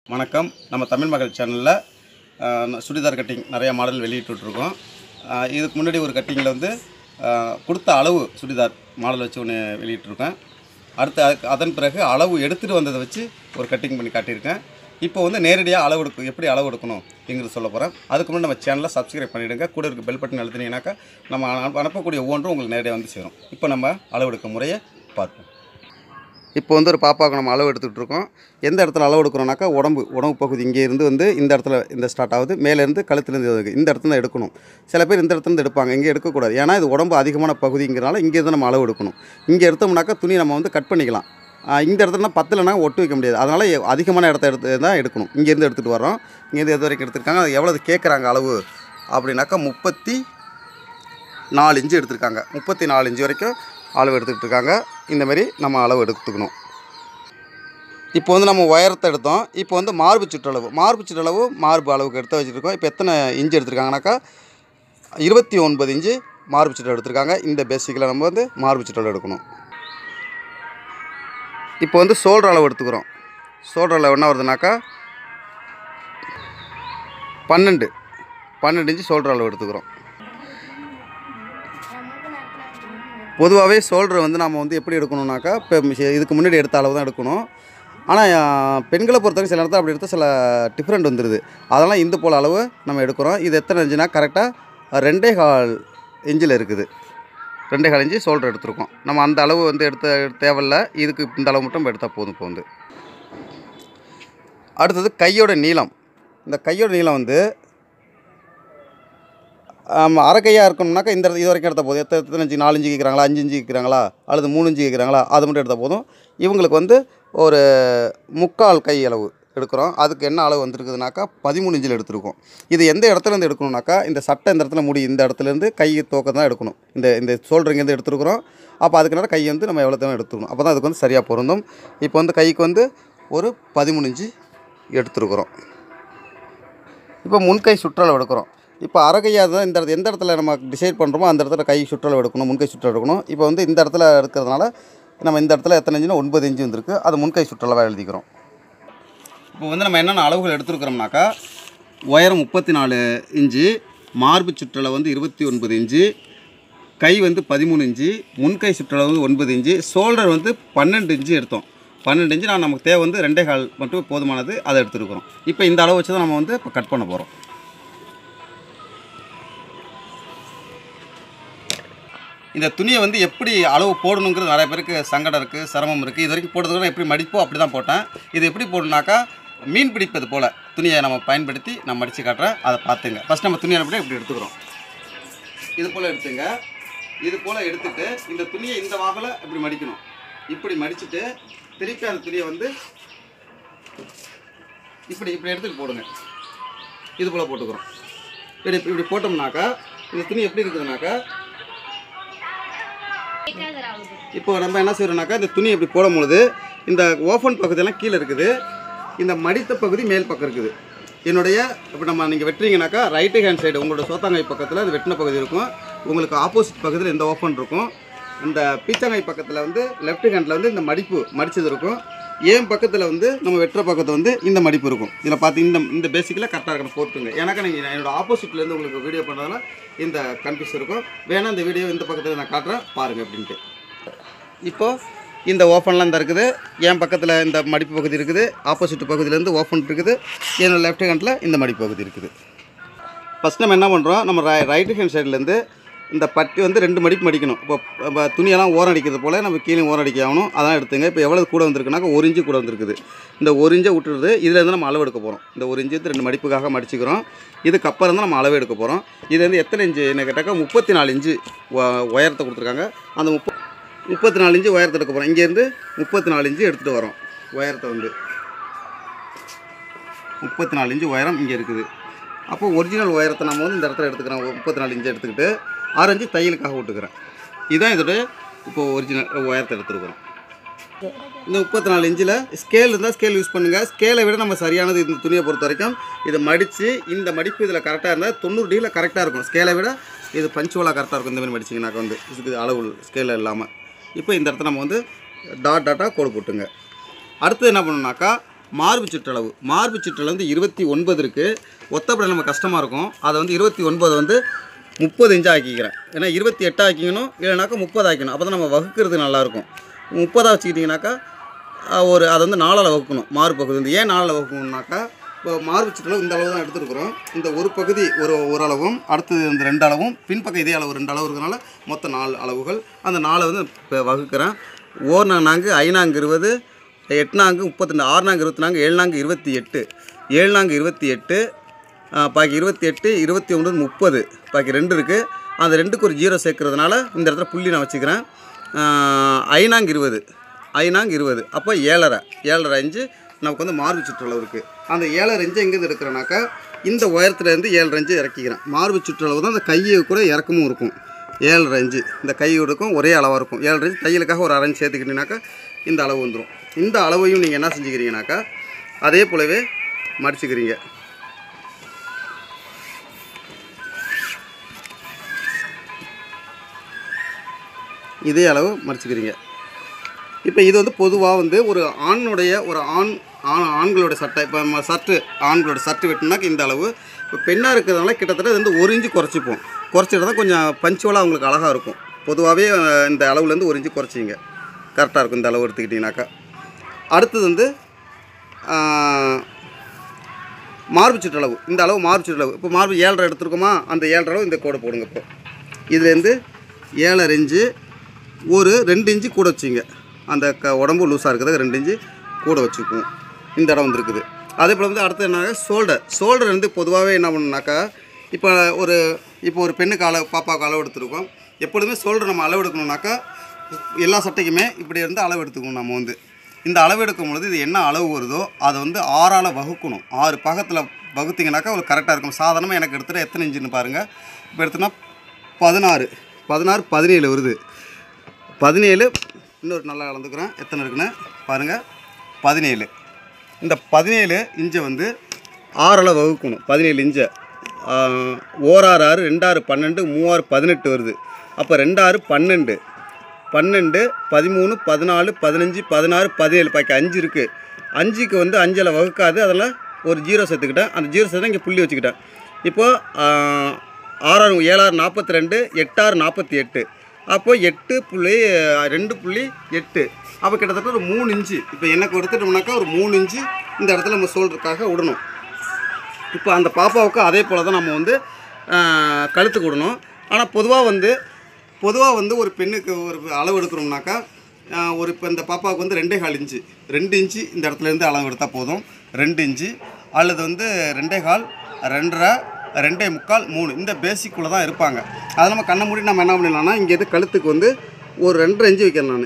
வணக்கம் நம்ம தமிழ் மகள் சேனலில் சுடிதார் கட்டிங் நிறையா மாடல் வெளியிட்டுருக்கோம் இதுக்கு முன்னாடி ஒரு கட்டிங்கில் வந்து அஹ், கொடுத்த அளவு சுடிதார் மாடல் வச்சு ஒன்று வெளியிட்டிருக்கேன் அடுத்து அதுக்கு அதன் பிறகு அளவு எடுத்துகிட்டு வந்ததை வச்சு ஒரு கட்டிங் பண்ணி காட்டியிருக்கேன் இப்போ வந்து நேரடியாக அளவு எடுக்கும் எப்படி அளவு எடுக்கணும் அப்படிங்கிறது சொல்ல போகிறேன் அதுக்கு முன்னாடி நம்ம சேனலை சப்ஸ்கிரைப் பண்ணிவிடுங்க கூட இருக்க பெல் பட்டன் அழுத்தினீங்கன்னாக்கா நம்ம அனு- அனுப்பக்கூடிய ஒவ்வொன்றும் உங்களுக்கு நேரடியாக வந்து சேரும் இப்போ நம்ம அளவு எடுக்கும் முறையை பார்ப்போம் இப்போ வந்து ஒரு பாப்பாவுக்கு நம்ம அளவு எடுத்துகிட்டு இருக்கோம் எந்த இடத்துல அளவு எடுக்கிறோம்னாக்கா உடம்பு உடம்பு பகுதி இங்கே இருந்து வந்து இந்த இடத்துல இந்த ஸ்டார்ட் ஆகுது மேலேருந்து கழுத்துலேருந்து இது இந்த இடத்துல தான் எடுக்கணும் சில பேர் இந்த இடத்துல இருந்து எடுப்பாங்க இங்கே எடுக்கக்கூடாது ஏன்னா இது உடம்பு அதிகமான பகுதிங்கிறனால இங்கே இருந்து நம்ம அளவு எடுக்கணும் இங்கே எடுத்தோம்னாக்கா துணி நம்ம வந்து கட் பண்ணிக்கலாம் ஆஹ் இந்த இடத்துல பத்தலைனா ஒட்டு வைக்க முடியாது அதனால் எ- அதிகமான இடத்த எடுத்து தான் எடுக்கணும் இங்கேருந்து எடுத்துகிட்டு வரோம் இங்கேருந்து எது வரைக்கும் எடுத்திருக்காங்க அது எவ்வளோ கேட்குறாங்க அளவு அப்படின்னாக்கா முப்பத்தி நாலு இன்ச்சு எடுத்திருக்காங்க முப்பத்தி நாலு இன்ச்சு வரைக்கும் அளவு எடுத்துக்கிட்டு இருக்காங்க இந்த மாதிரி நம்ம அளவு எடுத்துக்கணும் இப்போ வந்து நம்ம உயரத்தை எடுத்தோம் இப்போ வந்து மார்பு சுற்றளவு மார்பு சுற்றளவு மார்பு அளவுக்கு எடுத்து வச்சுருக்கோம் இப்போ எத்தனை இன்ச்சு எடுத்திருக்காங்கனாக்கா இருபத்தி ஒன்பது இன்ச்சு மார்பு சுற்றளவு எடுத்திருக்காங்க இந்த பேசிக்கில் நம்ம வந்து மார்பு சுற்றளவு எடுக்கணும் இப்போ வந்து சோல்டர் அளவு எடுத்துக்கிறோம் சோல்டர் அளவு என்ன வருதுனாக்கா பன்னெண்டு பன்னெண்டு இன்ச்சு சோல்டர் அளவு எடுத்துக்கிறோம் பொதுவாகவே ஷோல்டர் வந்து நம்ம வந்து எப்படி எடுக்கணும்னாக்கா இப்போ மிஷ- இதுக்கு முன்னாடி எடுத்த அளவு தான் எடுக்கணும் ஆனால் பெண்களை பொறுத்தவரைக்கும் சில நேரத்தில் அப்படி எடுத்தால் சில டிஃப்ரெண்ட் வந்துடுது அதெல்லாம் இந்த போல் அளவு நம்ம எடுக்கிறோம் இது எத்தனை இன்ச்சுனா கரெக்டாக ரெண்டே கால் இன்ச்சில் இருக்குது ரெண்டே கால் இன்ச்சு ஷோல்டர் எடுத்திருக்கோம் நம்ம அந்த அளவு வந்து எடுத்த தேவையில்ல இதுக்கு இந்த அளவு மட்டும் நம்ம எடுத்தால் போதும் இப்போ வந்து அடுத்தது கையோட நீளம் இந்த கையோட நீளம் வந்து ஆமாம் அரை கையாக இருக்கணும்னாக்கா இந்த இடத்து- இது வரைக்கும் எடுத்தால் போதும் எத்தனை எத்தனை இன்ச்சு நாலு இன்ச்சு கேட்குறாங்களா அஞ்சு இன்ச்சு கேட்குறாங்களா அல்லது மூணு இன்ச்சு கேட்குறாங்களா அது மட்டும் எடுத்தால் போதும் இவங்களுக்கு வந்து ஒரு முக்கால் கை அளவு எடுக்கிறோம் அதுக்கு என்ன அளவு வந்திருக்குதுனாக்கா பதிமூணு இன்ச்சில் எடுத்திருக்கோம் இது எந்த இடத்துல இருந்து எடுக்கணும்னாக்கா இந்த சட்டை இந்த இடத்துல முடி இந்த இடத்துலேருந்து கை தோக்கம் தான் எடுக்கணும் இந்த இந்த ஷோல்டருங்கேருந்து எடுத்துருக்குறோம் அப்போ அதுக்கு நேரம் கை வந்து நம்ம எவ்வளோ தான் எடுத்துக்கணும் அப்போ தான் அதுக்கு வந்து சரியாக பொருந்தும் இப்போ வந்து கைக்கு வந்து ஒரு பதிமூணு இன்ச்சு எடுத்துருக்குறோம் இப்போ முன்கை சுற்றளவு எடுக்கிறோம் இப்போ அரைக்கையாக தான் இந்த இடத்துல எந்த இடத்துல நம்ம டிசைட் பண்ணுறோமோ அந்த இடத்துல கை சுற்றளவு எடுக்கணும் முன்கை சுற்றளவு எடுக்கணும் இப்போ வந்து இந்த இடத்துல இருக்கிறதுனால நம்ம இந்த இடத்துல எத்தனை இன்ச்சுனா ஒன்பது இன்ச்சு வந்திருக்கு அது முன்கை சுற்றளவாக எழுதிக்கிறோம் இப்போ வந்து நம்ம என்னென்ன அளவுகள் எடுத்துருக்குறோம்னாக்கா உயரம் முப்பத்தி நாலு இன்ச்சு மார்பு சுற்றளவு வந்து இருபத்தி ஒன்பது இன்ச்சு கை வந்து பதிமூணு இன்ச்சு முன்கை சுற்றளவு வந்து ஒன்பது இன்ச்சு ஷோல்டர் வந்து பன்னெண்டு இன்ச்சு எடுத்தோம் பன்னெண்டு இன்ச்சு நான் நமக்கு தேவை வந்து ரெண்டே கால் மட்டும் போதுமானது அதை எடுத்துருக்குறோம் இப்போ இந்த அளவு வச்சு தான் நம்ம வந்து இப்போ கட் பண்ண போகிறோம் இந்த துணியை வந்து எப்படி அளவு போடணுங்கிறது நிறைய பேருக்கு சங்கடம் இருக்குது சிரமம் இருக்குது இது வரைக்கும் போடுறதுக்கு எப்படி மடிப்போ அப்படி தான் போட்டேன் இது எப்படி போடணுனாக்கா மீன் பிடிப்பது போல் துணியை நம்ம பயன்படுத்தி நான் மடித்து காட்டுறேன் அதை பார்த்துங்க ஃபஸ்ட் நம்ம துணியை எப்படி இப்படி எடுத்துக்கிறோம் இது போல் எடுத்துங்க இது போல் எடுத்துட்டு இந்த துணியை இந்த வாகில் இப்படி மடிக்கணும் இப்படி மடிச்சுட்டு திருப்பி அந்த துணியை வந்து இப்படி இப்படி எடுத்துட்டு போடுங்க இது போல் போட்டுக்கிறோம் இப்படி இப்படி போட்டோம்னாக்கா இந்த துணி எப்படி இருக்குதுனாக்கா இப்போ நம்ம என்ன செய்கிறோம்னாக்கா இந்த துணி இப்படி போடும் பொழுது இந்த ஓப்பன் பகுதியெல்லாம் கீழே இருக்குது இந்த மடித்த பகுதி மேல் பக்கம் இருக்குது என்னுடைய இப்போ நம்ம நீங்கள் வெட்டுறீங்கனாக்கா ரைட்டு ஹேண்ட் சைடு உங்களோட சோத்தாங்காய் பக்கத்தில் அது வெட்டின பகுதி இருக்கும் உங்களுக்கு ஆப்போசிட் பக்கத்தில் இந்த ஓப்பன் இருக்கும் இந்த பீச்சங்காய் பக்கத்தில் வந்து லெஃப்ட் ஹேண்டில் வந்து இந்த மடிப்பு மடிச்சது இருக்கும் ஏன் பக்கத்தில் வந்து நம்ம வெட்டுற பக்கத்தில் வந்து இந்த மடிப்பு இருக்கும் இதில் பார்த்து இந்த இந்த பேசிக்கில் கரெக்டாக இருக்கணும் போட்டுங்க ஏன்னாக்கா நீங்கள் என்னோட ஆப்போசிட்லேருந்து உங்களுக்கு வீடியோ பண்ணுறதுனால இந்த கன்ஃபியூஸ் இருக்கும் வேணா இந்த வீடியோ இந்த பக்கத்தில் நான் காட்டுறேன் பாருங்கள் அப்படின்ட்டு இப்போது இந்த ஓப்பன்லாம் இந்த இருக்குது என் பக்கத்தில் இந்த மடிப்பு பகுதி இருக்குது ஆப்போசிட் பகுதியிலேருந்து ஓப்பன் இருக்குது என்னோட லெஃப்ட் ஹேண்டில் இந்த மடிப்பு பகுதி இருக்குது ஃபஸ்ட் நம்ம என்ன பண்ணுறோம் நம்ம ரை ரைட்டு ஹேண்ட் சைட்லேருந்து இந்த பட்டி வந்து ரெண்டு மடிப்பு மடிக்கணும் இப்போ இப்போ துணியெல்லாம் ஓரம் அடிக்கிறது போல் நம்ம கீழே ஓரம் அடிக்க ஆகணும் அதான் எடுத்துங்க இப்போ எவ்வளோ கூட வந்திருக்குனாக்கா ஒரு இன்ச்சு கூட வந்திருக்குது இந்த ஒரு இன்ச்சை விட்டுருது இதுலேருந்து நம்ம அளவு எடுக்க போகிறோம் இந்த ஒரு இன்ச்சு வந்து ரெண்டு மடிப்புக்காக மடிச்சுக்கிறோம் இதுக்கப்புறம் தான் நம்ம அளவு எடுக்க போகிறோம் இது வந்து எத்தனை இன்ச்சு என்ன கேட்டாக்கா முப்பத்தி நாலு இன்ச்சு உ- உயரத்தை கொடுத்துருக்காங்க அந்த முப்ப முப்பத்தி நாலு இன்ச்சு உயரத்தை எடுக்க போகிறோம் இங்கேருந்து முப்பத்தி நாலு இன்ச்சு எடுத்துகிட்டு வரோம் உயரத்தை வந்து முப்பத்தி நாலு இன்ச்சு உயரம் இங்கே இருக்குது அப்போ ஒரிஜினல் உயரத்தை நம்ம வந்து இந்த இடத்துல எடுத்துக்கிறோம் முப்பத்தி நாலு இன்ச்சு எடுத்துக்கிட்டு ஆறு இன்ச்சு தையலுக்காக விட்டுக்கிறேன் இதுதான் இதோட இப்போ ஒரிஜினல் உயரத்தை எடுத்துருக்குறோம் இந்த முப்பத்தி நாலு இன்ச்சில் ஸ்கேல் இருந்தால் ஸ்கேல் யூஸ் பண்ணுங்கள் ஸ்கேலை விட நம்ம சரியானது இந்த துணியை பொறுத்த வரைக்கும் இதை மடித்து இந்த மடிப்பு இதில் கரெக்டாக இருந்தால் தொண்ணூறு டிகிரியில் கரெக்டாக இருக்கும் ஸ்கேலை விட இது பஞ்சுவலாக கரெக்டாக இருக்கும் இந்த மாதிரி மடிச்சிங்கனாக்கா வந்து இதுக்கு அளவு ஸ்கேல் இல்லாமல் இப்போ இந்த இடத்துல நம்ம வந்து டாட் டாட்டாக கோடு போட்டுங்க அடுத்து என்ன பண்ணணும்னாக்கா மார்பு சுற்றளவு மார்பு சுற்றளவு வந்து இருபத்தி ஒன்பது இருக்குது ஒத்தப்படை நம்ம கஷ்டமாக இருக்கும் அதை வந்து இருபத்தி ஒன்பது வந்து முப்பது இன்ச்சு ஆக்கிக்கிறேன் ஏன்னா இருபத்தி எட்டு ஆக்கிக்கணும் இல்லைனாக்கா முப்பது ஆக்கணும் அப்போ தான் நம்ம வகுக்கிறது நல்லாயிருக்கும் முப்பதாக வச்சுக்கிட்டிங்கனாக்கா அஹ், ஒரு அதை வந்து நாலால் வகுக்கணும் மார்பு பகுதி வந்து ஏன் நாலால் வகுக்கணும்னாக்கா இப்போ மார்பு சுற்றளவு இந்த அளவு தான் எடுத்துருக்குறோம் இந்த ஒரு பகுதி ஒரு ஒரு அளவும் அடுத்தது இந்த ரெண்டு அளவும் பின்பக்கம் இதே அளவு ரெண்டு அளவு இருக்கிறனால மொத்தம் நாலு அளவுகள் அந்த நாலை வந்து இப்போ வகுக்கிறேன் ஓர் நான்கு ஐநாங்கு இருபது எட்நாங்கு முப்பத்தி ரெண்டு ஆறுநாங்கு இருபத்தி நான்கு ஏழுநாங்கு இருபத்தி எட்டு ஏழுநாங்கு இருபத்தி எட்டு ஆ, பாக்கி இருபத்தி எட்டு இருபத்தி ஒன்பது முப்பது பாக்கி ரெண்டு இருக்குது அந்த ரெண்டுக்கு ஒரு ஜீரோ சேர்க்கறதுனால இந்த இடத்துல புள்ளி நான் வச்சுக்கிறேன் ஆ, ஐநாங்கு இருபது ஐநாங்கு இருபது அப்போ ஏழரை ஏழரை அஞ்சு நமக்கு வந்து மார்பு சுற்றளவு இருக்குது அந்த ஏழரை அஞ்சு எங்கேருந்து எடுக்கிறேனாக்கா இந்த உயரத்துலேருந்து ஏழரை அஞ்சு இறக்கிக்கிறேன் மார்பு சுற்றளவு தான் அந்த கையை கூட இறக்கமும் இருக்கும் ஏழரை அஞ்சு இந்த கையோடுக்கும் ஒரே அளவாக இருக்கும் ஏழரை அஞ்சு தையலுக்காக ஒரு அரைஞ்சு சேர்த்துக்கிட்டீங்கனாக்கா இந்த அளவு வந்துடும் இந்த அளவையும் நீங்கள் என்ன செஞ்சுக்கிறீங்கனாக்கா அதே போலவே மடிச்சுக்கிறீங்க இதே அளவு மடிச்சுக்கிறீங்க இப்போ இது வந்து பொதுவாக வந்து ஒரு ஆணுடைய ஒரு ஆண் ஆண் ஆண்களோட சட்டை இப்போ நம்ம சர்ட்டு ஆண்களோட சர்ட்டு வெட்டினாக்க இந்த அளவு இப்போ பெண்ணாக இருக்கிறதுனால கிட்டத்தட்ட இது வந்து ஒரு இன்ச்சு குறைச்சிப்போம் குறைச்சிட்டு தான் கொஞ்சம் பஞ்சுவலாக அவங்களுக்கு அழகாக இருக்கும் பொதுவாகவே அஹ், இந்த அளவுலேருந்து ஒரு இன்ச்சு குறைச்சிங்க கரெக்டாக இருக்கும் இந்த அளவு எடுத்துக்கிட்டிங்கனாக்கா அடுத்தது வந்து ஆஹ், மார்பு சுற்றளவு இந்த அளவு மார்பு சுற்றளவு இப்போ மார்பு ஏழரை எடுத்துருக்கோமா அந்த ஏழரை அளவு இந்த கோடை போடுங்க இப்போ இதுலேருந்து ஏழரை இன்ச்சு ஒரு ரெண்டு இன்ச்சு கூட வச்சுங்க அந்த க உடம்பு லூஸாக இருக்கிறது ரெண்டு இன்ச்சு கூட வச்சுக்குவோம் இந்த இடம் வந்துருக்குது அதே போல் வந்து அடுத்து என்ன ஷோல்டர் ஷோல்டர் வந்து பொதுவாகவே என்ன பண்ணணுனாக்கா இப்போ ஒரு இப்போ ஒரு பெண்ணுக்கு அளவு பாப்பாவுக்கு அளவு எடுத்துருக்கோம் எப்பொழுதுமே ஷோல்டர் நம்ம அளவு எடுக்கணும்னாக்கா எல்லா சட்டைக்குமே இப்படி இருந்து அளவு எடுத்துக்கணும் நம்ம வந்து இந்த அளவு எடுக்கும் பொழுது இது என்ன அளவு வருதோ அதை வந்து ஆறால் வகுக்கணும் ஆறு பாகத்தில் வகுத்தீங்கனாக்கா ஒரு கரெக்டாக இருக்கும் சாதாரணமாக எனக்கு எடுத்துகிட்டு எத்தனை இன்ச்சுன்னு பாருங்கள் இப்போ எடுத்தோன்னா பதினாறு பதினாறு பதினேழு வருது பதினேழு இன்னொரு நல்லா கலந்துக்கிறேன் எத்தனை இருக்குன்னு பாருங்கள் பதினேழு இந்த பதினேழு இன்ச்சை வந்து ஆறில் வகுக்கணும் பதினேழு இன்ச்சை ஆஹ், ஓராறு ஆறு ரெண்டாறு பன்னெண்டு மூவாறு பதினெட்டு வருது அப்போ ரெண்டாறு பன்னெண்டு பன்னெண்டு பதிமூணு பதினாலு பதினஞ்சு பதினாறு பதினேழு பாக்கி அஞ்சு இருக்குது அஞ்சுக்கு வந்து அஞ்சில் வகுக்காது அதில் ஒரு ஜீரோ சேர்த்துக்கிட்டேன் அந்த ஜீரோ சேர்த்து இங்கே புள்ளி வச்சுக்கிட்டேன் இப்போது ஆறாறு ஏழாறு நாற்பத்தி ரெண்டு எட்டாறு நாற்பத்தி எட்டு அப்போ எட்டு புள்ளி அஹ், ரெண்டு புள்ளி எட்டு அப்போ கிட்டத்தட்ட ஒரு மூணு இன்ச்சு இப்போ எனக்கு எடுத்துட்டோம்னாக்கா ஒரு மூணு இன்ச்சு இந்த இடத்துல நம்ம சோல்டருக்காக விடணும் இப்போ அந்த பாப்பாவுக்கு அதே போல் தான் நம்ம வந்து ஆஹ், கழுத்துக்கு விடணும் ஆனால் பொதுவாக வந்து பொதுவாக வந்து ஒரு பெண்ணுக்கு ஒரு அளவு எடுக்கிறோம்னாக்கா ஆஹ், ஒரு இப்போ இந்த பாப்பாவுக்கு வந்து ரெண்டே கால் இன்ச்சு ரெண்டு இன்ச்சு இந்த இடத்துலேருந்து அளவு எடுத்தால் போதும் ரெண்டு இன்ச்சு அல்லது வந்து ரெண்டே கால் ரெண்டரை ரெண்டே முக்கால் மூணு இந்த பேசிக்குள்ளே தான் இருப்பாங்க அது நம்ம கண்ணை மூடி நம்ம என்ன பண்ணிடலாம்னா இங்கேருந்து கழுத்துக்கு வந்து ஒரு ரெண்டரை இன்ச்சு வைக்கிறேன் நான்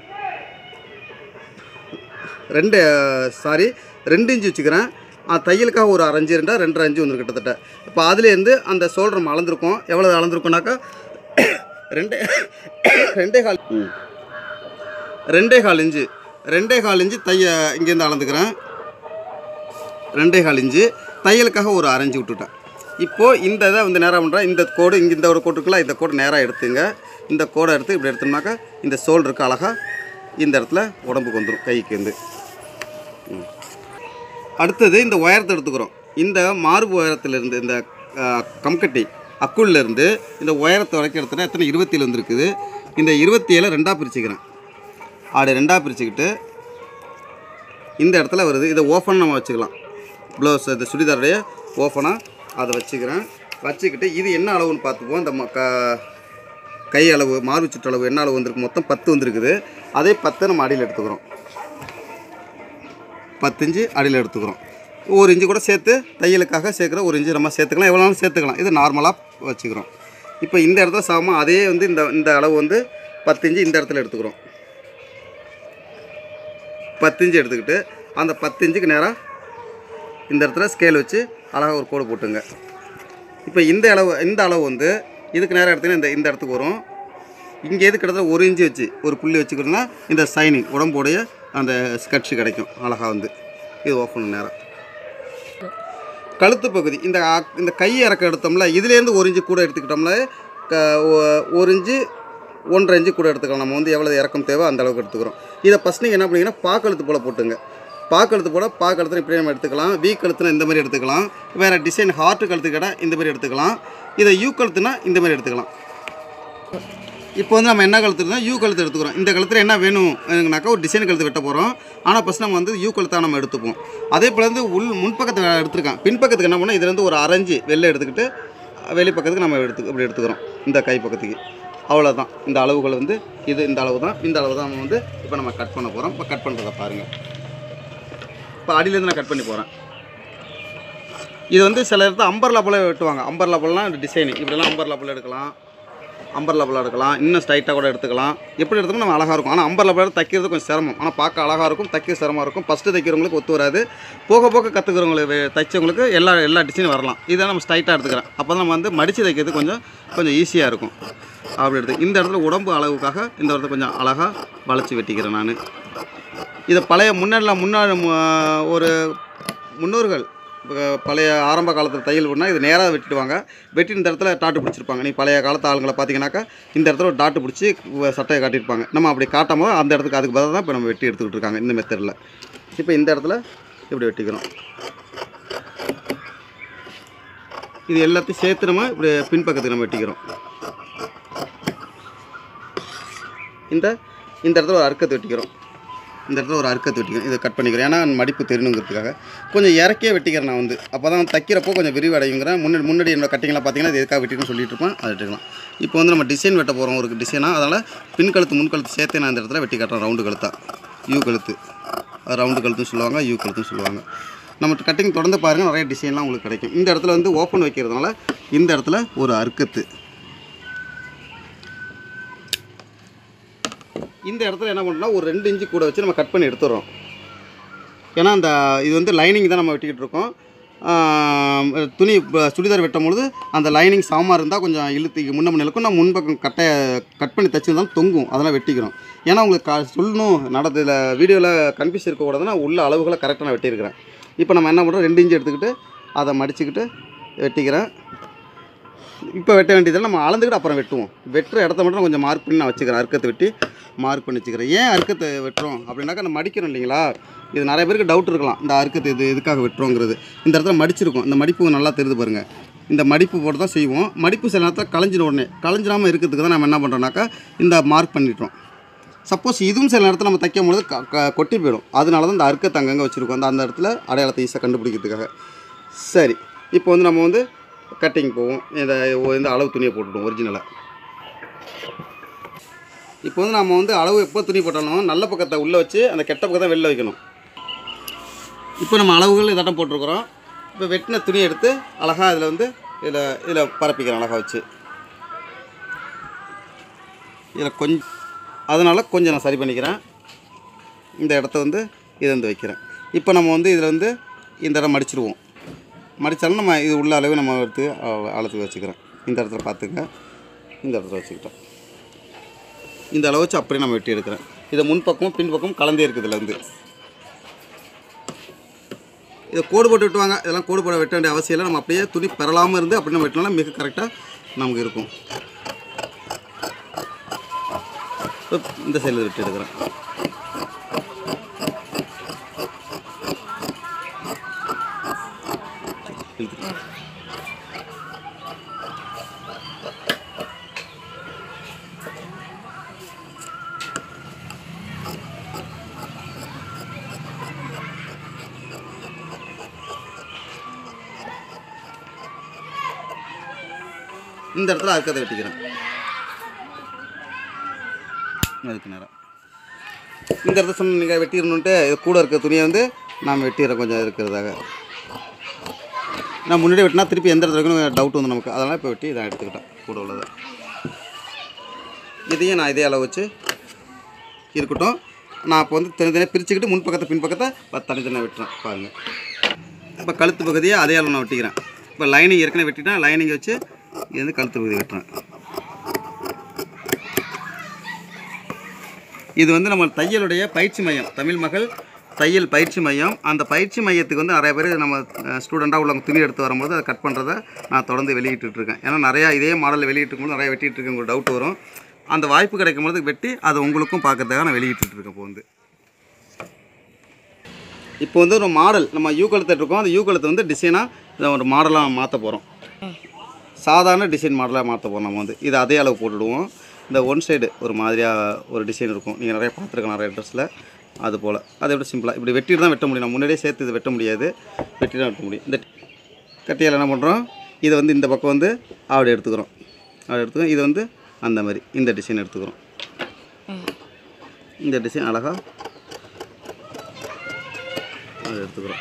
ரெண்டு சாரி ரெண்டு இன்ச்சு வச்சுக்கிறேன் ஆ, தையலுக்காக ஒரு அரைஞ்சு ரெண்டா ரெண்டரை அஞ்சு வந்துருக்கு கிட்டத்தட்ட இப்போ அதுலேருந்து அந்த ஷோல்டர் நம்ம அளந்திருக்கோம் எவ்வளோ அளந்திருக்கோம்னாக்கா ரெண்டே ரெண்டே கால் ம். ரெண்டே கால் இன்ச்சு ரெண்டே கால் இன்ச்சு தைய இங்கேருந்து அளந்துக்கிறேன் ரெண்டே கால் இன்ச்சு தையலுக்காக ஒரு அரைஞ்சு விட்டுட்டேன் இப்போது இந்த இதை வந்து நேராக பண்ணுறேன் இந்த கோடு இங்கே இந்த ஒரு கோடு இருக்குல்ல இந்த கோடு நேராக எடுத்துங்க இந்த கோடை எடுத்து இப்படி எடுத்தோம்னாக்கா இந்த ஷோல்டருக்கு அழகாக இந்த இடத்துல உடம்புக்கு வந்துடும் கைக்கு வந்து ம். அடுத்தது இந்த உயரத்தை எடுத்துக்கிறோம் இந்த மார்பு உயரத்திலிருந்து இந்த அஹ், கம்கட்டி அக்குள்லேருந்து இந்த உயரத்தை வரைக்கும் எடுத்தோன்னா எத்தனை இருபத்தேழு வந்துருக்குது இந்த இருபத்தி ஏழை ரெண்டாக பிரிச்சுக்கிறேன் அப்படி ரெண்டாக பிரிச்சுக்கிட்டு இந்த இடத்துல வருது இதை ஓஃபன் நம்ம வச்சுக்கலாம் ப்ளவுஸ் இந்த சுடிதாருடைய ஓஃபனாக அதை வச்சுக்கிறேன் வச்சுக்கிட்டு இது என்ன அளவுன்னு பார்த்துப்போம் இந்த ம- க- கை அளவு மார்பு சுற்றளவு என்ன அளவு வந்திருக்கு மொத்தம் பத்து வந்திருக்குது அதே பத்தை நம்ம அடியில் எடுத்துக்கிறோம் பத்து இன்ச்சு அடியில் எடுத்துக்கிறோம் ஒரு இன்ச்சு கூட சேர்த்து தையலுக்காக சேர்க்குற ஒரு இன்ச்சு நம்ம சேர்த்துக்கலாம் எவ்வளோ நாளும் சேர்த்துக்கலாம் இது நார்மலாக வச்சுக்கிறோம் இப்போ இந்த இடத்துல சமமாக அதே வந்து இந்த இந்த அளவு வந்து பத்து இன்ச்சு இந்த இடத்துல எடுத்துக்கிறோம் பத்து இன்ச்சு எடுத்துக்கிட்டு அந்த பத்து இன்ச்சுக்கு நேராக இந்த இடத்துல ஸ்கேல் வச்சு அழகாக ஒரு கோடு போட்டுங்க இப்போ இந்த அளவு இந்த அளவு வந்து இதுக்கு நேரம் எடுத்தீங்கன்னா இந்த இந்த இடத்துக்கு வரும் இங்கே எது கிட்டத்தட்ட ஒரு இன்ச்சு வச்சு ஒரு புள்ளி வச்சுக்கிட்டோம்னா இந்த சைனிங் உடம்போடைய அந்த ஸ்கட்ச் கிடைக்கும் அழகாக வந்து இது ஓப்பன் நேரம் கழுத்து பகுதி இந்த அக்- இந்த கை இறக்க எடுத்தோம்ல இதுலேருந்து ஒரு இன்ச்சு கூட எடுத்துக்கிட்டோம்ல க ஒ- ஒரு இன்ச்சு ஒன்றரை இன்ச்சு கூட எடுத்துக்கலாம் நம்ம வந்து எவ்வளோ இறக்கம் தேவை அந்த அளவுக்கு எடுத்துக்கிறோம் இதை ஃபஸ்ட் நீங்கள் என்ன பண்ணீங்கன்னா பாக்கழுத்து போல் போட்டுங்க பா கழுத்து போட பா கழுத்து இப்படி நம்ம எடுத்துக்கலாம் வி கழுத்துனா இந்த மாதிரி எடுத்துக்கலாம் வேறு டிசைன் ஹார்ட் கழுத்து கடை இந்த மாதிரி எடுத்துக்கலாம் இதை யூ கழுத்துனா இந்த மாதிரி எடுத்துக்கலாம் இப்போ வந்து நம்ம என்ன கழுத்து இருந்தால் யூ கழுத்து எடுத்துக்கிறோம் இந்த கழுத்தில் என்ன வேணும் எனக்குனாக்கா ஒரு டிசைன் கழுத்து வெட்ட போகிறோம் ஆனால் ஃபஸ்ட் நம்ம வந்து யூ கழுத்தாக நம்ம எடுத்துப்போம் அதே போல் வந்து உள் முன்பக்கத்தை எடுத்துருக்கேன் பின்பக்கத்துக்கு என்ன பண்ணால் இதுலேருந்து ஒரு அரைஞ்சி வெளில எடுத்துக்கிட்டு வெளிப்பக்கத்துக்கு நம்ம எடுத்து இப்படி எடுத்துக்கிறோம் இந்த கை பக்கத்துக்கு அவ்வளோதான் இந்த அளவுகள் வந்து இது இந்த அளவு தான் இந்த அளவு தான் நம்ம வந்து இப்போ நம்ம கட் பண்ண போகிறோம் இப்போ கட் பண்ணுறதை பாருங்கள் இப்போ அடியிலேருந்து நான் கட் பண்ணி போகிறேன் இது வந்து சில இடத்துல அம்பர்லா போல வெட்டுவாங்க அம்பர்லா போலாம் டிசைன் இப்படிலாம் அம்பர்லா போல எடுக்கலாம் அம்பர்லா போல எடுக்கலாம் இன்னும் ஸ்ட்ரைட்டாக கூட எடுத்துக்கலாம் எப்படி எடுத்தோம்னா நம்ம அழகாக இருக்கும் ஆனால் அம்பர்லா போல தைக்கிறது கொஞ்சம் சிரமம் ஆனால் பார்க்க அழகாக இருக்கும் தைக்க சிரமமாக இருக்கும் ஃபஸ்ட்டு தைக்கிறவங்களுக்கு ஒத்து வராது போக போக கற்றுக்கிறவங்களுக்கு தைச்சவங்களுக்கு எல்லா எல்லா டிசைனும் வரலாம் இதை நம்ம ஸ்ட்ரைட்டாக எடுத்துக்கிறேன் அப்போ தான் நம்ம வந்து மடித்து தைக்கிறது கொஞ்சம் கொஞ்சம் ஈஸியாக இருக்கும் அப்படி எடுத்து இந்த இடத்துல உடம்பு அளவுக்காக இந்த இடத்துல கொஞ்சம் அழகாக வளைச்சி வெட்டிக்கிறேன் நான் இதை பழைய முன்னாடிலாம் முன்னாடி மு- ஒரு முன்னோர்கள் இப்ப பழைய ஆரம்ப காலத்தில் தையல் பண்ணால் இது நேராக வெட்டிடுவாங்க வெட்டி இந்த இடத்துல டாட்டு பிடிச்சிருப்பாங்க நீ பழைய காலத்து ஆளுங்களை பார்த்தீங்கன்னாக்கா இந்த இடத்துல ஒரு டாட்டு பிடிச்சி வ- சட்டையை காட்டியிருப்பாங்க நம்ம அப்படி காட்டும் போது அந்த இடத்துக்கு அதுக்கு பதிலாக தான் இப்போ நம்ம வெட்டி எடுத்துக்கிட்டு இருக்காங்க இந்த மெத்தடில் இப்போ இந்த இடத்துல இப்படி வெட்டிக்கிறோம் இது எல்லாத்தையும் சேர்த்து நம்ம இப்படி பின்பக்கத்துக்கு நம்ம வெட்டிக்கிறோம் இந்த இந்த இடத்துல ஒரு அறுக்கத்தை வெட்டிக்கிறோம் இந்த இடத்துல ஒரு அறுக்கத்தை வெட்டிக்கிறோம் இதை கட் பண்ணிக்கிறேன் ஏன்னா மடிப்பு தெரியணுங்கிறதுக்காக கொஞ்சம் இறக்கியே வெட்டிக்கிறேன் நான் வந்து அப்போ தான் தைக்கிறப்போ கொஞ்சம் விரிவடையுங்கிறேன் முன்னாடி முன்னாடி என்னோட கட்டிங்லாம் பார்த்தீங்கன்னா இது எதுக்காக வெட்டின்னு சொல்லிட்டு இருப்பேன் அதை எடுத்துக்கலாம் இப்போ வந்து நம்ம டிசைன் வெட்ட போகிறோம் ஒரு டிசைனாக அதனால் பின் கழுத்து முன் கழுத்து சேர்த்தே நான் இந்த இடத்துல வெட்டி காட்டுறேன் ரவுண்டு கழுத்தா யூ கழுத்து அது ரவுண்டு கழுத்துன்னு சொல்லுவாங்க யூ கழுத்துன்னு சொல்லுவாங்க நம்ம கட்டிங் தொடர்ந்து பாருங்கள் நிறைய டிசைன்லாம் உங்களுக்கு கிடைக்கும் இந்த இடத்துல வந்து ஓப்பன் வைக்கிறதுனால இந்த இடத்துல ஒரு அறுக்கத்து இந்த இடத்துல என்ன பண்ணோம்னா ஒரு ரெண்டு இன்ச்சு கூட வச்சு நம்ம கட் பண்ணி எடுத்துடுறோம் ஏன்னா அந்த இது வந்து லைனிங் தான் நம்ம வெட்டிக்கிட்டு இருக்கோம் ஆம், துணி இப்ப சுடிதார் வெட்டும் பொழுது அந்த லைனிங் சாமா இருந்தால் கொஞ்சம் இழுத்து முன்ன முன்ன இழுக்கும் நான் முன்பக்கம் கட்டை கட் பண்ணி தச்சிருந்தாலும் தொங்கும் அதெல்லாம் வெட்டிக்கிறோம் ஏன்னா உங்களுக்கு க சொல்லணும் நடந்ததில் வீடியோவில் கன்ஃபியூஸ் இருக்கக்கூடாதுன்னா உள்ள அளவுகளை கரெக்டாக நான் வெட்டியிருக்கிறேன் இப்போ நம்ம என்ன பண்ணுறோம் ரெண்டு இன்ச்சு எடுத்துக்கிட்டு அதை மடிச்சுக்கிட்டு வெட்டிக்கிறேன் இப்போ வெட்ட வேண்டியதில் நம்ம அளந்துக்கிட்டு அப்புறம் வெட்டுவோம் வெட்டுற இடத்த மட்டும் கொஞ்சம் மார்க் பண்ணி நான் வச்சுக்கிறேன் அறுக்கத்தை வெட்டி மார்க் பண்ணி வச்சுக்கிறேன் ஏன் அறுக்கத்தை வெட்டுறோம் அப்படின்னாக்கா நம்ம மடிக்கிறோம் இல்லைங்களா இது நிறைய பேருக்கு டவுட் இருக்கலாம் இந்த அறுக்கத்தை இது எதுக்காக வெட்டுறோங்கிறது இந்த இடத்துல மடிச்சிருக்கும் இந்த மடிப்பு நல்லா தெரியுது பாருங்கள் இந்த மடிப்பு போட்டு தான் செய்வோம் மடிப்பு சில நேரத்தில் களைஞ்சிட உடனே களைஞ்சிடாமல் இருக்கிறதுக்கு தான் நம்ம என்ன பண்ணுறோம்னாக்கா இந்த மார்க் பண்ணிட்டோம் சப்போஸ் இதுவும் சில நேரத்தில் நம்ம தைக்கும் பொழுது க- க- கொட்டி போயிடும் அதனால தான் இந்த அறுக்கத்தை அங்கங்கே வச்சுருக்கோம் அந்த அந்த இடத்துல அடையாளத்தை ஈஸியாக கண்டுபிடிக்கிறதுக்காக சரி இப்போ வந்து நம்ம வந்து கட்டிங் போவோம் இந்த இந்த அளவு துணியை போட்டுடுவோம் ஒரிஜினலாக இப்போ வந்து நம்ம வந்து அளவு எப்போ துணி போட்டாலும் நல்ல பக்கத்தை உள்ளே வச்சு அந்த கெட்ட பக்கத்தை வெளில வைக்கணும் இப்போ நம்ம அளவுகள் இதாட்டம் போட்டிருக்கிறோம் இப்போ வெட்டின துணி எடுத்து அழகாக இதில் வந்து இதில் இதில் பரப்பிக்கிறோம் அழகாக வச்சு இதில் கொஞ்சம் அதனால் கொஞ்சம் நான் சரி பண்ணிக்கிறேன் இந்த இடத்த வந்து இதை வந்து வைக்கிறேன் இப்போ நம்ம வந்து இதில் வந்து இந்த இடம் மடிச்சிடுவோம் மடித்தாலும் நம்ம இது உள்ள அளவு நம்ம எடுத்து அ- அளத்துக்கு வச்சுக்கிறேன் இந்த இடத்துல பார்த்துங்க இந்த இடத்துல வச்சுக்கிட்டோம் இந்த அளவு வச்சு அப்படியே நம்ம வெட்டி எடுக்கிறேன் இதை முன்பக்கமும் பின்பக்கமும் கலந்தே இருக்குது இதில் வந்து இதை கோடு போட்டு வெட்டுவாங்க இதெல்லாம் கோடு போட வெட்ட வேண்டிய அவசியம் இல்லை நம்ம அப்படியே துணி பெறலாமல் இருந்து அப்படி நம்ம வெட்டினாலும் மிக கரெக்டாக நமக்கு இருக்கும் இப்போ இந்த சைடில் வெட்டி எடுக்கிறேன் இழுத்துட்டு. இந்த இடத்துல அறுக்கத்தை வெட்டிக்கிறேன் அதுக்கு நேரம் இந்த இடத்துல சொன்ன நீங்கள் வெட்டிடணுன்ட்டு இது கூட இருக்க துணியை வந்து நாம் வெட்டிடுறோம் கொஞ்சம் இருக்கிறதாக நான் முன்னாடி வெட்டினா திருப்பி எந்த இடத்துல வைக்கணும் டவுட் வந்து நமக்கு அதனால் இப்போ வெட்டி இதை எடுத்துக்கிட்டேன் கூட உள்ளதை இதையும் நான் இதே அளவு வச்சு இருக்கட்டும் நான் இப்போ வந்து தனித்தனியாக பிரிச்சுக்கிட்டு முன் பக்கத்தை பின் பக்கத்தை பத்து தனித்தனியாக வெட்டுறேன் பாருங்கள் இப்போ கழுத்து பகுதியை அதே அளவு நான் வெட்டிக்கிறேன் இப்போ லைனிங் ஏற்கனவே வெட்டிட்டேன் லைனிங் வச்சு இது வந்து கழுத்து பகுதி வெட்டுறேன் இது வந்து நம்ம தையலுடைய பயிற்சி மையம் தமிழ் மகள் தையல் பயிற்சி மையம் அந்த பயிற்சி மையத்துக்கு வந்து நிறைய பேர் நம்ம ஸ்டூடெண்ட்டாக உள்ளவங்க துணி எடுத்து வரும்போது அதை கட் பண்ணுறதை நான் தொடர்ந்து வெளியிட்டு இருக்கேன் ஏன்னா நிறையா இதே மாடலில் வெளியிட்டு இருக்கும்போது நிறைய வெட்டிட்டு இருக்கேன் உங்களுக்கு டவுட் வரும் அந்த வாய்ப்பு கிடைக்கும் போது வெட்டி அதை உங்களுக்கும் பார்க்கறதுக்காக நான் வெளியிட்டு இருக்கேன் இப்போ வந்து இப்போ வந்து ஒரு மாடல் நம்ம யூ கழுத்து இருக்கோம் அந்த யூ கழுத்தை வந்து டிசைனாக ஒரு மாடலாக மாற்ற போகிறோம் சாதாரண டிசைன் மாடலாக மாற்ற போகிறோம் நம்ம வந்து இது அதே அளவு போட்டுடுவோம் இந்த ஒன் சைடு ஒரு மாதிரியாக ஒரு டிசைன் இருக்கும் நீங்கள் நிறைய பார்த்துருக்கலாம் நிறைய ட்ரெஸ்ஸில் அது போல் அதை விட சிம்பிளாக இப்படி வெட்டிட்டு தான் வெட்ட முடியும் நம்ம முன்னாடியே சேர்த்து இது வெட்ட முடியாது வெட்டி தான் வெட்ட முடியும் இந்த கட்டியால் என்ன பண்ணுறோம் இதை வந்து இந்த பக்கம் வந்து அப்படி எடுத்துக்கிறோம் அப்படி எடுத்துக்கிறோம் இது வந்து அந்த மாதிரி இந்த டிசைன் எடுத்துக்கிறோம் இந்த டிசைன் அழகாக அதை எடுத்துக்கிறோம்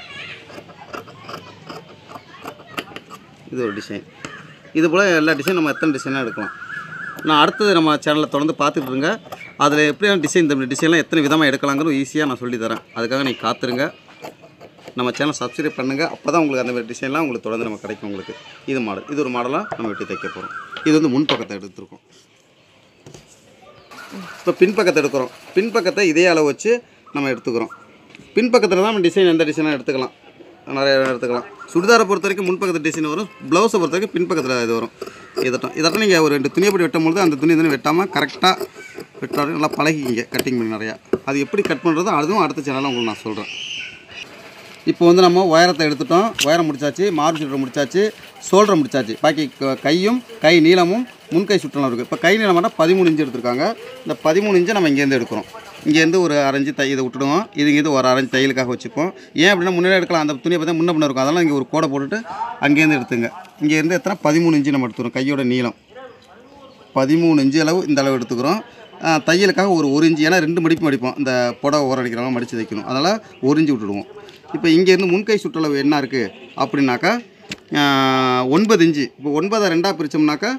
இது ஒரு டிசைன் இது போல் எல்லா டிசைன் நம்ம எத்தனை டிசைனாக எடுக்கலாம் நான் அடுத்தது நம்ம சேனலில் தொடர்ந்து பார்த்துட்டு இருங்க அதில் எப்படியான டிசைன் இந்த டிசைன்லாம் எத்தனை விதமாக எடுக்கலாங்கிறது ஈஸியாக நான் சொல்லி தரேன் அதுக்காக நீங்கள் காத்துருங்க நம்ம சேனல் சப்ஸ்கிரைப் பண்ணுங்கள் அப்போ தான் உங்களுக்கு அந்த மாதிரி டிசைன்லாம் உங்களுக்கு தொடர்ந்து நம்ம கிடைக்கும் உங்களுக்கு இது மாடல் இது ஒரு மாடலாக நம்ம வெட்டி தைக்க போகிறோம் இது வந்து முன்பக்கத்தை எடுத்துருக்கோம் இப்போ பின்பக்கத்தை எடுக்கிறோம் பின்பக்கத்தை இதே அளவு வச்சு நம்ம எடுத்துக்கிறோம் பின்பக்கத்தில் தான் நம்ம டிசைன் எந்த டிசைனாக எடுத்துக்கலாம் நிறைய எடுத்துக்கலாம் சுடிதாரை பொறுத்த வரைக்கும் முன்பக்கத்து டிசைன் வரும் ப்ளவுஸை பொறுத்த வரைக்கும் பின்பக்கத்தில் இது வரும் இதட்டம் இதட்டம் நீங்கள் ஒரு ரெண்டு துணியை போட்டு வெட்டும் பொழுது அந்த துணி வந்து வெட்டாமல் கரெக்டாக வெட்டாரு நல்லா பழகிக்கிங்க கட்டிங் பண்ணி நிறையா அது எப்படி கட் பண்ணுறதோ அதுவும் அடுத்த சேனலில் உங்களுக்கு நான் சொல்கிறேன் இப்போ வந்து நம்ம உயரத்தை எடுத்துட்டோம் உயரம் முடிச்சாச்சு மார்பு சுற்றம் முடிச்சாச்சு சோல்டரை முடிச்சாச்சு பாக்கி க- கையும் கை நீளமும் முன்கை சுற்றலாம் இருக்குது இப்போ கை நீளம் மட்டும் பதிமூணு இன்ச்சு எடுத்திருக்காங்க இந்த பதிமூணு இன்ச்சை நம்ம இங்கேருந்து எடுக்கிறோம் இங்கேருந்து ஒரு அரைஞ்சு தை இதை விட்டுடுவோம் இது இங்கேருந்து ஒரு அரைஞ்சு தையலுக்காக வச்சுப்போம் ஏன் அப்படின்னா முன்னாடி எடுக்கலாம் அந்த துணியை பார்த்தா முன்ன பின்ன இருக்கும் அதெல்லாம் இங்கே ஒரு கோடை போட்டுட்டு அங்கேருந்து எடுத்துங்க இங்கேருந்து எத்தனை பதிமூணு இன்ச்சு நம்ம எடுத்துக்கிறோம் கையோட நீளம் பதிமூணு இன்ச்சு அளவு இந்த அளவு எடுத்துக்கிறோம் ஆ, தையலுக்காக ஒரு ஒரு இன்ச்சு ஏன்னா ரெண்டு மடிப்பு மடிப்போம் இந்த புடவை ஓரம் அடிக்கிறவங்க மடித்து தைக்கணும் அதனால் ஒரு இன்ச்சு விட்டுடுவோம் இப்போ இங்கேருந்து முன்கை சுற்றளவு என்ன இருக்குது அப்படின்னாக்கா ஆ, ஒன்பது இன்ச்சு இப்போ ஒன்பதை ரெண்டாக பிரித்தோம்னாக்கா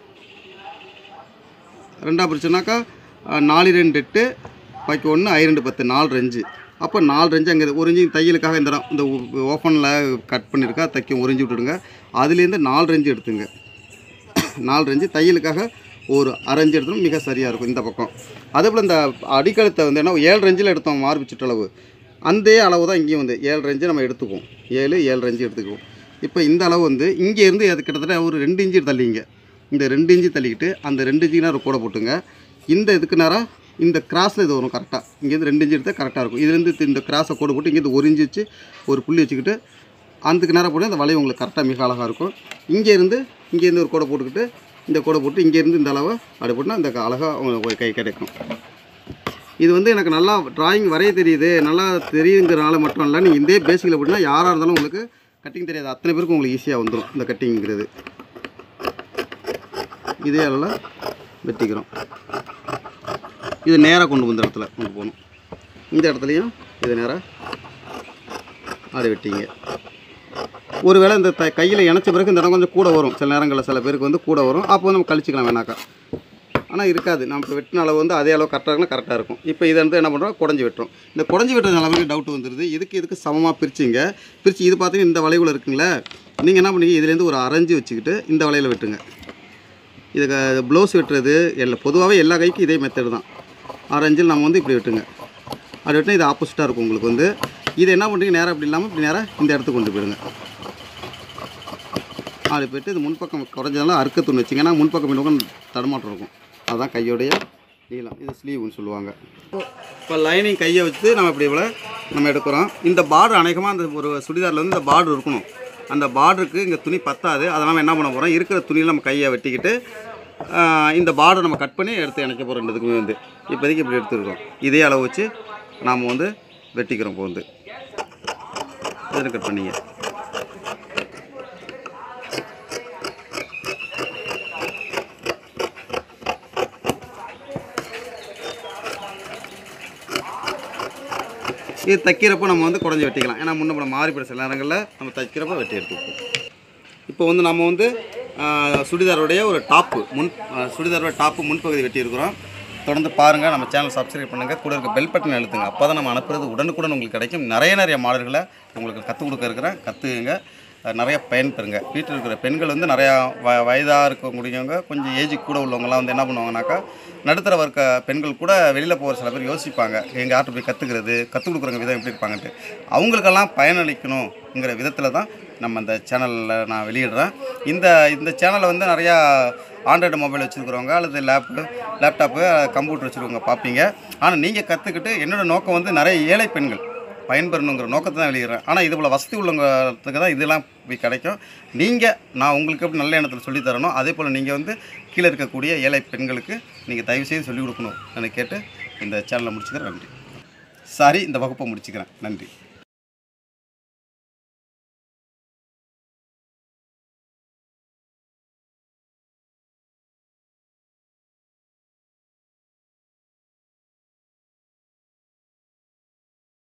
ரெண்டாக பிரிச்சோம்னாக்கா ஆ, நாலு ரெண்டு எட்டு பாக்கி ஒன்று ஐ ரெண்டு பத்து நாலு ரெஞ்சு அப்போ நாலு ரெஞ்சு அங்கே ஒரு இன்ச்சு தையலுக்காக இந்த இடம் இந்த ஓப்பனில் கட் பண்ணியிருக்கா தைக்க ஒரு இன்ச்சு விட்டுடுங்க அதுலேருந்து நாலு ரெஞ்சு எடுத்துங்க நாலு ரெஞ்சு தையலுக்காக ஒரு அரைஞ்சு எடுத்தோம் மிக சரியாக இருக்கும் இந்த பக்கம் அதே போல் இந்த அடிக்கழுத்தை வந்து என்ன ஏழு ரெஞ்சில் எடுத்தோம் மார்பு சுற்றளவு அந்த அளவு தான் இங்கேயும் வந்து ஏழு ரெஞ்சு நம்ம எடுத்துக்குவோம் ஏழு ஏழு ரெஞ்சு எடுத்துக்குவோம் இப்போ இந்த அளவு வந்து இங்கேருந்து அது கிட்டத்தட்ட ஒரு ரெண்டு இன்ச்சு தள்ளிங்க இந்த ரெண்டு இன்ச்சு தள்ளிக்கிட்டு அந்த ரெண்டு இன்ச்சு நேரம் கூட போட்டுங்க இந்த இதுக்கு நேரம் இந்த கிராஸில் இது வரும் கரெக்டாக இங்கேருந்து ரெண்டு இன்ச்சு எடுத்தால் கரெக்டாக இருக்கும் இதுலேருந்து இந்த கிராஸை கோடு போட்டு இங்கேருந்து ஒரு இன்ச்சு வச்சு ஒரு புள்ளி வச்சுக்கிட்டு அதுக்கு நேரம் போட்டு அந்த வளைவு உங்களுக்கு கரெக்டாக மிக அழகாக இருக்கும் இங்கேருந்து இங்கேருந்து ஒரு கோடை போட்டுக்கிட்டு இந்த கோடை போட்டு இங்கேருந்து இந்த அளவை அப்படி போட்டால் இந்த அழகாக உங்களுக்கு கை கிடைக்கும் இது வந்து எனக்கு நல்லா டிராயிங் வரைய தெரியுது நல்லா தெரியுங்கிறனால மட்டும் இல்லை நீங்கள் இதே பேசிக்கில் போட்டிங்கன்னா யாராக இருந்தாலும் உங்களுக்கு கட்டிங் தெரியாது அத்தனை பேருக்கும் உங்களுக்கு ஈஸியாக வந்துடும் இந்த கட்டிங்கிறது இதே அளவில் வெட்டிக்கிறோம் இது நேராக கொண்டு வந்த இடத்துல கொண்டு போகணும் இந்த இடத்துலையும் இது நேராக அதை வெட்டிங்க ஒருவேளை இந்த த கையில் இணைச்ச பிறகு இந்த இடம் கொஞ்சம் கூட வரும் சில நேரங்களில் சில பேருக்கு வந்து கூட வரும் அப்போ வந்து நம்ம கழிச்சிக்கலாம் வேணாக்கா ஆனால் இருக்காது நம்ம இப்போ வெட்டின அளவு வந்து அதே அளவு கரெக்டாக இருக்குன்னா கரெக்டாக இருக்கும் இப்போ இதை வந்து என்ன பண்ணுறோம் குடஞ்சி வெட்டுறோம் இந்த குடஞ்சி வெட்டுற அளவுக்கு டவுட் வந்துடுது இதுக்கு இதுக்கு சமமாக பிரிச்சிங்க பிரித்து இது பார்த்தீங்கன்னா இந்த வளைவில் இருக்குங்களே நீங்கள் என்ன பண்ணீங்க இதுலேருந்து ஒரு அரைஞ்சு வச்சுக்கிட்டு இந்த வளைவில் வெட்டுங்க இதுக்கு ப்ளவுஸ் வெட்டுறது எல்லா பொதுவாகவே எல்லா கைக்கும் இதே மெத்தடு தான் அரைஞ்சில் நம்ம வந்து இப்படி வெட்டுங்க அப்படி வெட்டினா இது ஆப்போசிட்டாக இருக்கும் உங்களுக்கு வந்து இது என்ன பண்ணுறீங்க நேராக இப்படி இல்லாமல் இப்படி நேராக இந்த இடத்துக்கு கொண்டு போயிடுங்க அப்படி போயிட்டு இது முன்பக்கம் குறைஞ்சதெல்லாம் அறுக்க துணி வச்சிங்கன்னா முன்பக்கம் பின்பக்கம் தடுமாற்றம் இருக்கும் அதுதான் கையோடைய நீளம் இது ஸ்லீவ்னு சொல்லுவாங்க இப்போ லைனிங் கையை வச்சு நம்ம இப்படி இவ்வளோ நம்ம எடுக்கிறோம் இந்த பார்டர் அநேகமாக அந்த ஒரு சுடிதாரில் வந்து இந்த பார்டர் இருக்கணும் அந்த பார்டருக்கு இங்கே துணி பத்தாது அதை நம்ம என்ன பண்ண போகிறோம் இருக்கிற துணியில் நம்ம கையை வெட்டிக்கிட்டு ஆஹ், இந்த பார்டர் நம்ம கட் பண்ணி எடுத்து இணைக்க போகிறோம் ரெண்டுத்துக்குமே வந்து இப்போதைக்கு இப்படி எடுத்துருக்கோம் இதே அளவு வச்சு நாம் வந்து வெட்டிக்கிறோம் இப்போ வந்து இதில் கட் பண்ணிங்க இது தைக்கிறப்போ நம்ம வந்து குடஞ்சி வெட்டிக்கலாம் ஏன்னா முன்ன நம்ம மாறிப்பட சில நேரங்களில் நம்ம தைக்கிறப்போ வெட்டி எடுத்துப்போம் இப்போ வந்து நம்ம வந்து ஆஹ், சுடிதாருடைய ஒரு டாப்பு முன் ஆஹ், சுடிதாரோட டாப்பு முன்பகுதி வெட்டியிருக்கிறோம் தொடர்ந்து பாருங்கள் நம்ம சேனல் சப்ஸ்கிரைப் பண்ணுங்கள் கூட இருக்க பெல் பட்டன் அழுத்துங்க அப்போ தான் நம்ம அனுப்புறது உடனுக்குடன் உங்களுக்கு கிடைக்கும் நிறைய நிறைய மாடல்களை உங்களுக்கு கற்றுக் கொடுக்க இருக்கிறேன் கற்றுக்குங்க நிறைய பயன் பெறுங்க வீட்டில் இருக்கிற பெண்கள் வந்து நிறையா வ வயதாக இருக்கக்கூடியவங்க கொஞ்சம் ஏஜ் கூட உள்ளவங்கலாம் வந்து என்ன பண்ணுவாங்கனாக்கா நடுத்தர வர்க்க பெண்கள் கூட வெளியில் போகிற சில பேர் யோசிப்பாங்க எங்கள் ஆர்ட்ட போய் கற்றுக்கிறது கற்றுக் கொடுக்குறவங்க விதம் எப்படி இருப்பாங்கன்ட்டு அவங்களுக்கெல்லாம் பயனளிக்கணுங்கிற விதத்தில் தான் நம்ம இந்த சேனலில் நான் வெளியிடுறேன் இந்த இந்த சேனலில் வந்து நிறையா ஆண்ட்ராய்டு மொபைல் வச்சுருக்கிறவங்க அல்லது லேப்பு லேப்டாப்பு கம்ப்யூட்டர் வச்சுருக்கவங்க பார்ப்பீங்க ஆனால் நீங்கள் கற்றுக்கிட்டு என்னோட நோக்கம் வந்து நிறைய ஏழை பெண்கள் பயன்பெறணுங்கிற நோக்கத்தை தான் வெளியிடுறேன் ஆனால் இது போல் வசதி உள்ளவங்களுக்கு தான் இதெல்லாம் போய் கிடைக்கும் நீங்கள் நான் உங்களுக்கு எப்படி நல்ல எண்ணத்தில் சொல்லித் தரணும் அதே போல் நீங்கள் வந்து கீழே இருக்கக்கூடிய ஏழை பெண்களுக்கு நீங்கள் தயவு செய்து சொல்லிக் கொடுக்கணும் எனக்கு கேட்டு இந்த சேனலை முடிச்சுக்கிறேன் நன்றி சாரி இந்த வகுப்பை முடிச்சுக்கிறேன் நன்றி